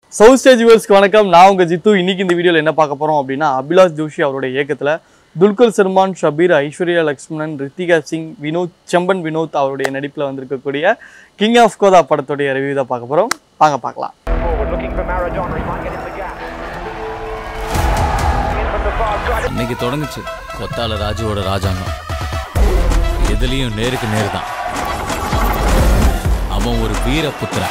South stage வியூவர்ஸ்க்கு வணக்கம் நான் உங்க ஜித்து இன்னைக்கு இந்த வீடியோவில் என்ன பார்க்க போறோம் அப்படின்னா அபிலாஷ் ஜோஷி அவருடைய இயக்கத்துல துல்கர் சல்மான் ஷபீர் ஐஸ்வர்யா லக்ஷ்மணன் ரித்திகா சிங் வினோத் செம்பன் வினோத் அவருடைய நடிப்பில் வந்திருக்கக்கூடிய கிங் ஆஃப் கோதா படத்துடைய ரிவ்யூ தான் பார்க்க போறோம் வாங்க பார்க்கலாம் forward, looking for Maradona. He might get in the gap. In from the far side. இன்னைக்கு தொடங்குச்சு கொத்தால ராஜுவோட ராஜாங்கம் எதுலயும் நேருக்கு நேர் தான் அவன் ஒரு வீர புத்திரன்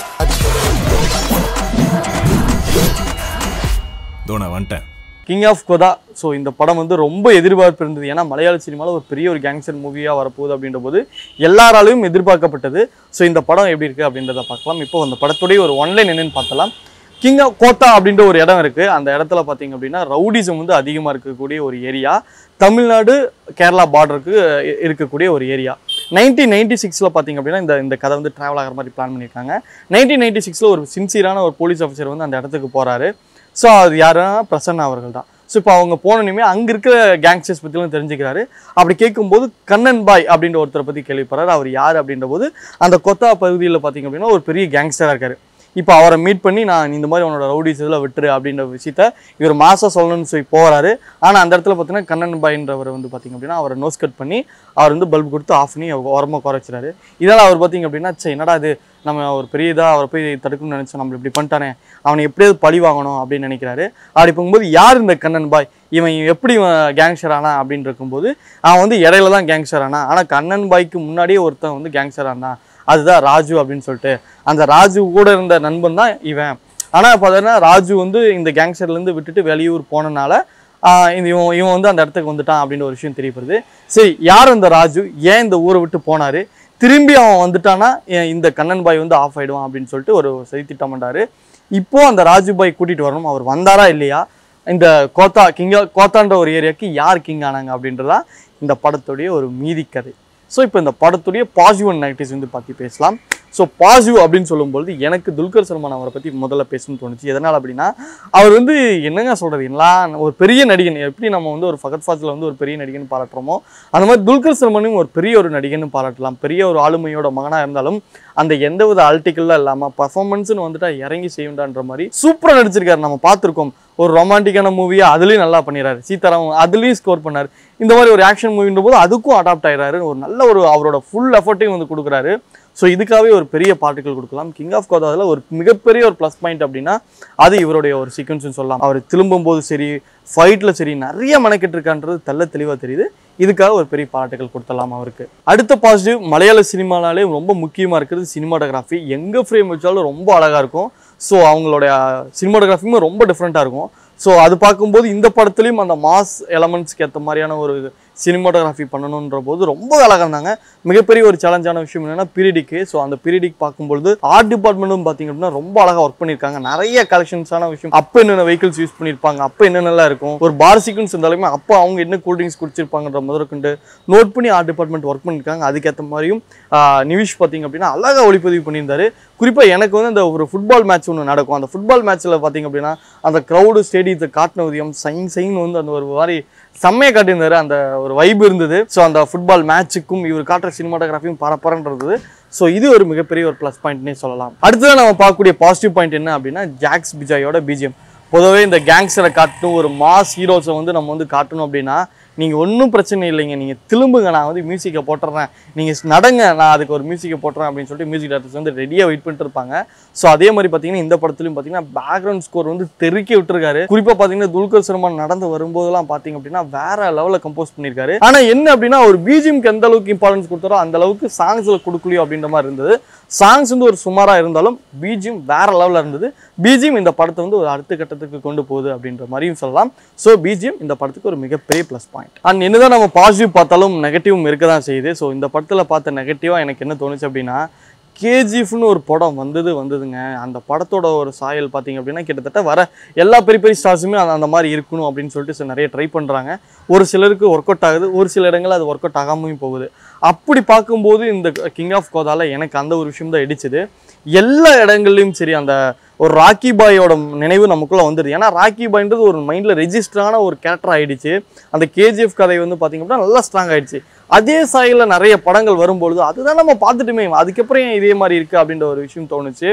தோ நான் வந்துட்டேன் கிங் ஆஃப் கோதா ஸோ இந்த படம் வந்து ரொம்ப எதிர்பார்ப்பு இருந்தது ஏன்னா மலையாள சினிமாவில் ஒரு பெரிய ஒரு கேங்ஸ்டர் மூவியாக வரப்போகுது அப்படின்ற போது எல்லாராலையும் எதிர்பார்க்கப்பட்டது ஸோ இந்த படம் எப்படி இருக்குது அப்படின்றத பார்க்கலாம் இப்போ அந்த படத்துடைய ஒரு ஒன்லைன் என்னன்னு பார்த்தலாம் கிங் ஆஃப் கோத்தா அப்படின்ற ஒரு இடம் இருக்குது அந்த இடத்துல பார்த்தீங்க அப்படின்னா ரவுடிசம் வந்து அதிகமாக இருக்கக்கூடிய ஒரு ஏரியா தமிழ்நாடு கேரளா பார்டருக்கு இருக்கக்கூடிய ஒரு ஏரியா நைன்டீன் நைன்டி சிக்ஸில் பார்த்தீங்க அப்படின்னா இந்த இந்த கதை வந்து ட்ராவல் ஆகிற மாதிரி பிளான் பண்ணியிருக்காங்க நைன்டீன் நைன்டி சிக்ஸில் ஒரு சின்சியரான ஒரு போலீஸ் ஆஃபீஸர் வந்து அந்த இடத்துக்கு போகிறாரு ஸோ அது யாருன்னா பிரசன்னா அவர்கள் தான் ஸோ இப்போ அவங்க போனோன்னே அங்கே இருக்கிற கேங்ஸ்டர்ஸ் பற்றிலாம் தெரிஞ்சுக்கிறாரு அப்படி கேட்கும்போது கண்ணன் பாய் அப்படின்ற ஒருத்தரை பற்றி கேள்விப்படுறாரு அவர் யார் அப்படின்ற போது அந்த கொத்தா பகுதியில் பார்த்தீங்க அப்படின்னா ஒரு பெரிய கேங்ஸ்டராக இருக்காரு இப்போ அவரை மீட் பண்ணி நான் இந்த மாதிரி உன்னோட ரவுடிஸ் இதில் விட்டுரு அப்படின்ற விஷயத்த இவர் மாசம் சொல்லணும்னு சொல்லி போகிறாரு ஆனால் அந்த இடத்துல பார்த்தீங்கன்னா கண்ணன் பாயின்றவர் வந்து பார்த்தீங்க அப்படின்னா அவரை நோஸ் கட் பண்ணி அவர் வந்து பல்ப் கொடுத்து ஆஃப் பண்ணி உரமாக குறைச்சிறாரு இதனால் அவர் பார்த்தீங்க அப்படின்னா சே என்னடா இது நம்ம ஒரு பெரிய இதாக அவரை போய் தடுக்கணும்னு நினச்சோம் நம்ம இப்படி பண்ணிட்டானே அவனை எப்படியாவது பழி வாங்கணும் அப்படின்னு நினைக்கிறாரு அப்படி போகும்போது யார் இந்த கண்ணன் பாய் இவன் எப்படி கேங்ஸ்டர் ஆனா அப்படின்னு இருக்கும்போது அவன் வந்து இடையில தான் கேங்ஸ்டர் ஆனா ஆனால் கண்ணன் பாய்க்கு முன்னாடியே ஒருத்தன் வந்து கேங்ஸ்டர் ஆனான் அதுதான் ராஜு அப்படின்னு சொல்லிட்டு அந்த ராஜு கூட இருந்த நண்பன் தான் இவன் ஆனால் பார்த்தீங்கன்னா ராஜு வந்து இந்த கேங்ஸ்டர்லேருந்து விட்டுட்டு வெளியூர் போனனால ஆஹ் இந்த இவன் இவன் வந்து அந்த இடத்துக்கு வந்துட்டான் அப்படின்ற ஒரு விஷயம் தெரியப்படுது சரி யார் அந்த ராஜு ஏன் இந்த ஊரை விட்டு போனாரு திரும்பி அவன் வந்துட்டானா ஏன் இந்த கண்ணன் பாய் வந்து ஆஃப் ஆயிடுவான் அப்படின்னு சொல்லிட்டு ஒரு சதி திட்டம் பண்றாரு இப்போ அந்த ராஜு பாய் கூட்டிட்டு வரணும் அவர் வந்தாரா இல்லையா இந்த கோத்தா கிங்கா கோத்தான்ற ஒரு ஏரியாவுக்கு யார் கிங் ஆனாங்க அப்படின்றதா இந்த படத்துடைய ஒரு மீதி கதை ஸோ இப்போ இந்த படத்துடைய பாசிட்டிவ் அண்ட் நெகட்டிவ்ஸ் வந்து பற்றி பேசலாம் ஸோ பாசிட்டிவ் அப்படின்னு சொல்லும்பொழுது எனக்கு துல்கர் சல்மான் அவரை பற்றி முதல்ல பேசணும்னு தோணுச்சு எதனால் அப்படின்னா அவர் வந்து என்னங்க சொல்கிறது எல்லாம் ஒரு பெரிய நடிகன் எப்படி நம்ம வந்து ஒரு ஃபகத் ஃபாசில் வந்து ஒரு பெரிய நடிகன் பாராட்டுறோமோ அந்த மாதிரி துல்கர் சல்மானையும் ஒரு பெரிய ஒரு நடிகன்னு பாராட்டலாம் பெரிய ஒரு ஆளுமையோட மகனாக இருந்தாலும் அந்த எந்தவித அல்டிக்கல்லாம் இல்லாமல் பர்ஃபார்மன்ஸ்னு வந்துட்டா இறங்கி செய்யுண்டான்ற மாதிரி சூப்பராக நடிச்சிருக்காரு நம்ம பார்த்துருக்கோம் ஒரு ரொமான்டிக்கான மூவியை அதுலேயும் நல்லா பண்ணிடுறாரு சீதாராம் அதுலேயும் ஸ்கோர் பண்ணார் இந்த மாதிரி ஒரு ஆக்ஷன் மூவின்ற போது அதுக்கும் அடாப்ட் ஆயிடுறாரு ஒரு நல்ல ஒரு அவரோட ஃபுல் எஃபர்ட்டையும் வந்து கொடுக்குறாரு ஸோ இதுக்காகவே ஒரு பெரிய பாட்டுகள் கொடுக்கலாம் கிங் ஆஃப் கோதாவில் ஒரு மிகப்பெரிய ஒரு ப்ளஸ் பாயிண்ட் அப்படின்னா அது இவருடைய ஒரு சீக்வன்ஸ்னு சொல்லலாம் அவர் திரும்பும் போது சரி ஃபைட்டில் சரி நிறைய மெனக்கிட்டு இருக்கான்றது தெள்ள தெளிவாக தெரியுது இதுக்காக ஒரு பெரிய பாராட்டுகள் கொடுத்தலாம் அவருக்கு அடுத்த பாசிட்டிவ் மலையாள சினிமானாலே ரொம்ப முக்கியமாக இருக்கிறது சினிமாட்டோகிராஃபி எங்கே ஃப்ரேம் வச்சாலும் ரொம்ப அழகாக இருக்கும் ஸோ அவங்களுடைய சினிமாட்டோகிராஃபியுமே ரொம்ப டிஃப்ரெண்ட்டாக இருக்கும் ஸோ அது பார்க்கும்போது இந்த படத்துலையும் அந்த மாஸ் எலமெண்ட்ஸ்க்கு ஏற்ற மாதிரியான ஒரு சினிமாட்டோகிராஃபி பண்ணணுன்ற போது ரொம்ப அழகாக இருந்தாங்க மிகப்பெரிய ஒரு சேலஞ்சான விஷயம் என்னன்னா பீரியடிக்கு ஸோ அந்த பீரியடிக் பார்க்கும்பொழுது ஆர்ட் டிபார்ட்மெண்ட்டும் பார்த்தீங்க அப்படின்னா ரொம்ப அழகாக ஒர்க் பண்ணியிருக்காங்க நிறைய கலெக்ஷன்ஸான விஷயம் அப்போ என்னென்ன வெஹிக்கிள்ஸ் யூஸ் பண்ணியிருப்பாங்க அப்போ என்னென்னலாம் இருக்கும் ஒரு பார் சீக்வன்ஸ் இருந்தாலுமே அப்போ அவங்க என்ன கூல் ட்ரிங்க்ஸ் குடிச்சிருப்பாங்கன்ற முதற்கொண்டு நோட் பண்ணி ஆர்ட் டிபார்ட்மெண்ட் ஒர்க் பண்ணியிருக்காங்க அதுக்கேற்ற மாதிரியும் ஆஹ், நிவிஷ் பார்த்தீங்க அப்படின்னா அழகாக ஒளிப்பதிவு பண்ணியிருந்தாரு குறிப்பாக எனக்கு வந்து அந்த ஒரு ஃபுட்பால் மேட்ச் ஒன்று நடக்கும் அந்த ஃபுட்பால் மேட்ச்சில் பார்த்தீங்க அப்படின்னா அந்த க்ரௌடு ஸ்டேடியத்தை காட்டின உதயம் சைன் சைன் வந்து அந்த ஒரு மாதிரி செம்மையாக காட்டியிருந்தாரு அந்த ஒரு வைப் இருந்தது ஸோ அந்த ஃபுட்பால் மேட்சுக்கும் இவர் காட்டுற சினிமாட்டோகிராஃபியும் பரப்பரன்றது ஸோ இது ஒரு மிகப்பெரிய ஒரு ப்ளஸ் பாயிண்ட்னே சொல்லலாம் அடுத்ததான் நம்ம பார்க்கக்கூடிய பாசிட்டிவ் பாயிண்ட் என்ன அப்படின்னா ஜாக்ஸ் பிஜாயோட பிஜிஎம் பொதுவாகவே இந்த கேங்ஸ்டரை காட்டணும் ஒரு மாஸ் ஹீரோஸை வந்து நம்ம வந்து காட்டணும் அப்படின்னா நீங்கள் ஒன்றும் பிரச்சனை இல்லைங்க நீங்கள் திரும்புங்க நான் வந்து மியூசிக்கை போட்டுறேன் நீங்கள் நடங்க நான் அதுக்கு ஒரு மியூசிக்கை போட்டுறேன் அப்படின்னு சொல்லிட்டு மியூசிக் டேரக்டர்ஸ் வந்து ரெடியாக வெயிட் பண்ணிட்டு இருப்பாங்க ஸோ அதே மாதிரி பார்த்தீங்கன்னா இந்த படத்துலையும் பார்த்தீங்கன்னா பேக்ரவுண்ட் ஸ்கோர் வந்து தெருக்கி விட்டுருக்காரு குறிப்பாக பார்த்தீங்கன்னா துல்கர் சல்மான் நடந்து வரும்போதெல்லாம் பார்த்தீங்க அப்படின்னா வேற லெவலில் கம்போஸ் பண்ணியிருக்காரு ஆனால் என்ன அப்படின்னா ஒரு பிஜிஎம்க்கு எந்த அளவுக்கு இம்பார்ட்டன்ஸ் கொடுத்தாரோ அந்த அளவுக்கு சாங்ஸில் கொடுக்கலையோ அப்படின்ற மாதிரி இருந்தது சாங்ஸ் வந்து ஒரு சுமாராக இருந்தாலும் பிஜிஎம் வேற லெவலில் இருந்தது பிஜிஎம் இந்த படத்தை வந்து ஒரு அடுத்த கட்டத்துக்கு கொண்டு போகுது அப்படின்ற மாதிரியும் சொல்லலாம் ஸோ பிஜிஎம் இந்த படத்துக்கு ஒரு மிகப்பெரிய ப்ளஸ் பாயிண்ட் அண்ட் என்னதான் நம்ம பாசிட்டிவ் பார்த்தாலும் நெகட்டிவும் இருக்க தான் செய்யுது ஸோ இந்த படத்தில் பார்த்த நெகட்டிவாக எனக்கு என்ன தோணுச்சு அப்படின்னா கேஜிஎஃப்னு ஒரு படம் வந்தது வந்ததுங்க அந்த படத்தோட ஒரு சாயல் பார்த்தீங்க அப்படின்னா கிட்டத்தட்ட வர எல்லா பெரிய பெரிய ஸ்டார்ஸுமே அந்த அந்த மாதிரி இருக்கணும் அப்படின்னு சொல்லிட்டு சில நிறைய ட்ரை பண்ணுறாங்க ஒரு சிலருக்கு ஒர்க் அவுட் ஆகுது ஒரு சில இடங்கள் அது ஒர்க் அவுட் ஆகாமையும் போகுது அப்படி பார்க்கும்போது இந்த கிங் ஆஃப் கோதால எனக்கு அந்த ஒரு விஷயம் தான் இடிச்சுது எல்லா இடங்கள்லையும் சரி அந்த ஒரு ராக்கி பாயோட நினைவு நமக்குள்ள வந்துடுது ஏன்னா ராக்கி பாய்ன்றது ஒரு மைண்ட்ல ரெஜிஸ்டரான ஒரு கேரக்டர் ஆயிடுச்சு அந்த கேஜிஎஃப் கதை வந்து பாத்தீங்க அப்படின்னா நல்லா ஸ்ட்ராங் ஆயிடுச்சு அதே சாயில நிறைய படங்கள் வரும்பொழுது அதுதான் நம்ம பார்த்துட்டுமே அதுக்கப்புறம் ஏன் இதே மாதிரி இருக்கு அப்படின்ற ஒரு விஷயம் தோணுச்சு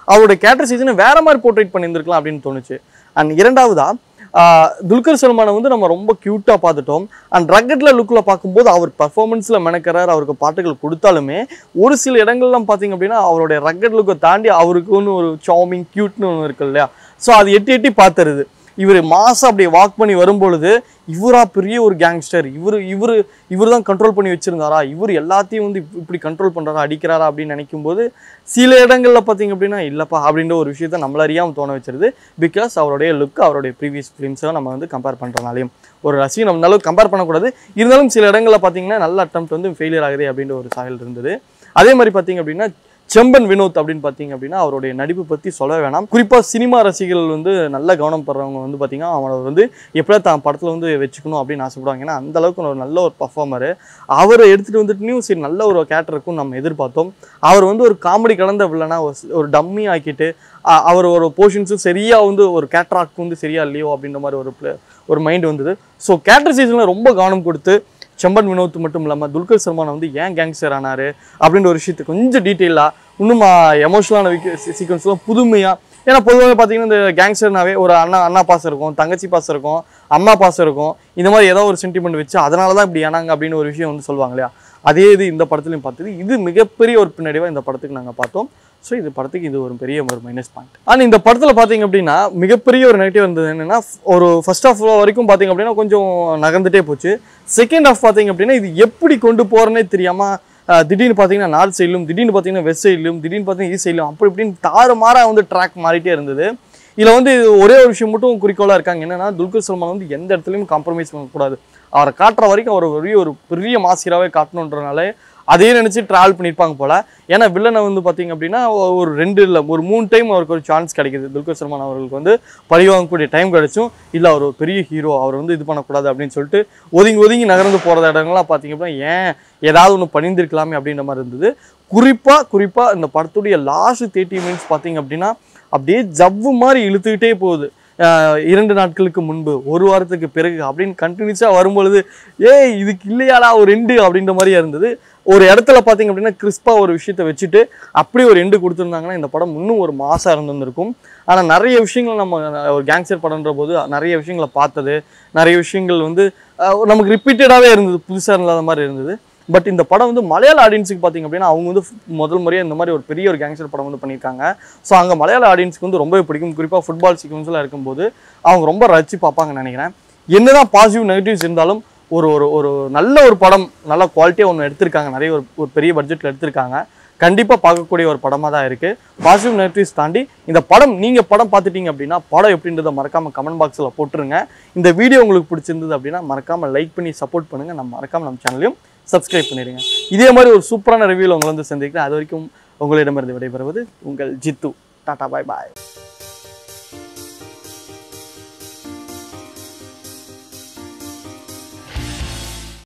அவருடைய கேரக்டர் சீசனை வேற மாதிரி போர்ட்ரேட் பண்ணியிருந்திருக்கலாம் அப்படின்னு தோணுச்சு அண்ட் இரண்டாவதா ஆஹ் துல்கர் சல்மானை வந்து நம்ம ரொம்ப க்யூட்டாக பார்த்துட்டோம் அண்ட் ரக்கெட்ல லுக்கில் பார்க்கும்போது அவர் பர்ஃபார்மன்ஸில் மெனக்கிறார் அவருக்கு பாட்டுகள் கொடுத்தாலுமே ஒரு சில இடங்கள்லாம் பார்த்தீங்க அப்படின்னா அவருடைய ரக்கெட் லுக்கை தாண்டி அவருக்குன்னு ஒரு சாமிங் க்யூட்னு ஒன்று இருக்கு இல்லையா ஸோ அது எட்டி எட்டி பார்த்துருது இவர் மாசம் அப்படியே வாக் பண்ணி வரும்பொழுது இவரா பெரிய ஒரு கேங்ஸ்டர் இவர் இவர் இவர் தான் கண்ட்ரோல் பண்ணி வச்சிருந்தாரா இவர் எல்லாத்தையும் வந்து இப்ப- இப்படி கண்ட்ரோல் பண்றாரா அடிக்கிறாரா அப்படின்னு நினைக்கும் போது சில இடங்கள்ல பார்த்தீங்க அப்படின்னா இல்லப்பா அப்படின்ற ஒரு விஷயத்த நம்மள அறியாம தோண வச்சிருது பிகாஸ் அவருடைய லுக் அவருடைய ப்ரீவியஸ் ஃபிலிம்ஸை நம்ம வந்து கம்பேர் பண்றனாலையும் ஒரு ரசிகன் நம்ம அளவுக்கு கம்பேர் பண்ணக்கூடாது இருந்தாலும் சில இடங்களில் பார்த்தீங்கன்னா நல்ல அட்டம் வந்து ஃபெயிலியர் ஆகுது அப்படின்ற ஒரு சாயல் இருந்தது அதே மாதிரி பார்த்தீங்க அப்படின்னா செம்பன் வினோத் அப்படின்னு பார்த்தீங்க அப்படின்னா அவருடைய நடிப்பு பற்றி சொல்ல வேணாம் குறிப்பாக சினிமா ரசிகர்கள் வந்து நல்ல கவனம் படுறவங்க வந்து பார்த்தீங்கன்னா அவனை வந்து எப்படியா தான் படத்தில் வந்து வச்சுக்கணும் அப்படின்னு ஆசைப்படுவாங்க ஏன்னா அந்த அளவுக்கு ஒரு நல்ல ஒரு பர்ஃபார்மர் அவரை எடுத்துகிட்டு வந்துட்டு சரி நல்ல ஒரு கேரக்டர் இருக்கும் நம்ம எதிர்பார்த்தோம் அவர் வந்து ஒரு காமெடி கலந்த வில்லனா ஒரு ஸ்- ஒரு டம்மி ஆக்கிட்டு அ- அவர் ஒரு போர்ஷன்ஸும் சரியாக வந்து ஒரு கேட்ராக் வந்து சரியா இல்லையோ அப்படின்ற மாதிரி ஒரு pla- ஒரு மைண்ட் வந்தது ஸோ கேரக்டர் சீசனில் ரொம்ப கவனம் கொடுத்து செம்பன் வினோத் மட்டும் இல்லாமல் துல்கர் சல்மான் வந்து ஏன் கேங்ஸ்டர் ஆனாரு அப்படின்ற ஒரு விஷயத்தை கொஞ்சம் டீட்டெயிலாக இன்னும் எமோஷனலான சீக்வன்ஸ்லாம் புதுமையாக ஏன்னா பொதுவாக பார்த்தீங்கன்னா இந்த கேங்ஸ்டர்னாவே ஒரு அண்ணா அண்ணா பாசம் இருக்கும் தங்கச்சி பாசம் இருக்கும் அம்மா பாசம் இருக்கும் இந்த மாதிரி ஏதோ ஒரு சென்டிமெண்ட் வச்சு அதனால தான் இப்படி ஆனாங்க அப்படின்னு ஒரு விஷயம் வந்து சொல்லுவாங்க இல்லையா அதே இது இந்த படத்துலையும் பார்த்தது இது மிகப்பெரிய ஒரு பின்னடைவாக இந்த படத்துக்கு நாங்கள் பார்த்தோம் ஸோ இது படத்துக்கு இது ஒரு பெரிய ஒரு மைனஸ் பாயிண்ட் ஆனால் இந்த படத்தில் பார்த்தீங்க அப்படின்னா மிகப்பெரிய ஒரு நெகட்டிவ் இருந்தது என்னன்னா ஒரு ஃபர்ஸ்ட் ஆஃப் வரைக்கும் பார்த்தீங்க அப்படின்னா கொஞ்சம் நகர்ந்துட்டே போச்சு செகண்ட் ஆஃப் பார்த்தீங்க அப்படின்னா இது எப்படி கொண்டு போகிறேன்னே தெரியாமல் திடீர்னு பார்த்தீங்கன்னா நார்த் சைட்லும் திடீர்னு பார்த்தீங்கன்னா வெஸ்ட் சைட்லும் திடீர்னு பார்த்தீங்கன்னா ஈஸ்ட் சைட்லும் அப்படி இப்படின்னு தாறுமாறா வந்து ட்ராக் மாறிட்டே இருந்தது இதில் வந்து இது ஒரே ஒரு விஷயம் மட்டும் குறிக்கோளாக இருக்காங்க என்னன்னா துல்கர் சல்மான் வந்து எந்த இடத்துலையும் காம்ப்ரமைஸ் பண்ணக்கூடாது அவரை காட்டுற வரைக்கும் அவர் பெரிய ஒரு பெரிய மாசிராவே காட்டணுன்றனால அதே நினச்சி ட்ராவல் பண்ணியிருப்பாங்க போல ஏன்னா வில்லனை வந்து பார்த்தீங்க அப்படின்னா ஒ- ஒரு ரெண்டு இல்லை ஒரு மூணு டைம் அவருக்கு ஒரு சான்ஸ் கிடைக்குது துல்கர் சல்மான் அவர்களுக்கு வந்து பழி வாங்கக்கூடிய டைம் கிடைச்சும் இல்லை அவர் ஒரு பெரிய ஹீரோ அவர் வந்து இது பண்ணக்கூடாது அப்படின்னு சொல்லிட்டு ஒதுங்கி ஒதுங்கி நகர்ந்து போகிற இடங்கள்லாம் பார்த்தீங்க அப்படின்னா ஏன் ஏதாவது ஒன்று பண்ணியிருந்திருக்கலாமே அப்படின்ற மாதிரி இருந்தது குறிப்பாக குறிப்பாக இந்த படத்துடைய லாஸ்ட் தேர்ட்டி மினிட்ஸ் பார்த்தீங்க அப்படின்னா அப்படியே ஜவ்வு மாதிரி இழுத்துக்கிட்டே போகுது ஆஹ் இரண்டு நாட்களுக்கு முன்பு ஒரு வாரத்துக்கு பிறகு அப்படின்னு கண்டினியூஸாக வரும்பொழுது ஏய் இதுக்கு இல்லையாடா ஒரு ரெண்டு அப்படின்ற மாதிரியா இருந்தது ஒரு இடத்துல பார்த்தீங்க அப்படின்னா கிறிஸ்பாக ஒரு விஷயத்தை வச்சுட்டு அப்படியே ஒரு எண்டு கொடுத்துருந்தாங்கன்னா இந்த படம் இன்னும் ஒரு மாசம் இருந்திருக்கும் ஆனால் நிறைய விஷயங்கள் நம்ம ஒரு கேங்ஸ்டர் படம்ன்ற போது நிறைய விஷயங்களை பார்த்தது நிறைய விஷயங்கள் வந்து ஆஹ் நமக்கு ரிப்பீட்டடாகவே இருந்தது புதுசாக இல்லாத மாதிரி இருந்தது பட் இந்த படம் வந்து மலையாள ஆடியன்ஸுக்கு பார்த்தீங்க அப்படின்னா அவங்க வந்து முதல் முறையாக இந்த மாதிரி ஒரு பெரிய ஒரு கேங்ஸ்டர் படம் வந்து பண்ணியிருக்காங்க ஸோ அங்கே மலையாள ஆடியன்ஸ்க்கு வந்து ரொம்பவே பிடிக்கும் குறிப்பாக ஃபுட்பால் சீக்வன்ஸ்லாம் இருக்கும்போது அவங்க ரொம்ப ரசிச்சு பார்ப்பாங்கன்னு நினைக்கிறேன் என்னதான் பாசிட்டிவ் நெகட்டிவ்ஸ் இருந்தாலும் ஒரு ஒரு ஒரு நல்ல ஒரு படம் நல்ல குவாலிட்டியாக ஒன்று எடுத்திருக்காங்க நிறைய ஒரு ஒரு பெரிய பட்ஜெட்டில் எடுத்திருக்காங்க கண்டிப்பாக பார்க்கக்கூடிய ஒரு படமாக தான் இருக்குது பாசிட்டிவ் நெகட்டிவ்ஸ் தாண்டி இந்த படம் நீங்கள் படம் பார்த்துட்டீங்க அப்படின்னா படம் எப்படின்றத மறக்காமல் கமெண்ட் பாக்ஸில் போட்டுருங்க இந்த வீடியோ உங்களுக்கு பிடிச்சிருந்தது அப்படின்னா மறக்காமல் லைக் பண்ணி சப்போர்ட் பண்ணுங்கள் நம்ம மறக்காமல் நம்ம சேனலையும் சப்ஸ்கிரைப் பண்ணிடுங்க இதே மாதிரி ஒரு சூப்பரான ரிவ்யூவில் உங்களை வந்து சந்திக்கிறேன் அது வரைக்கும் உங்களிடமிருந்து விடைபெறுவது உங்கள் ஜித்து டாடா பாய் பாய்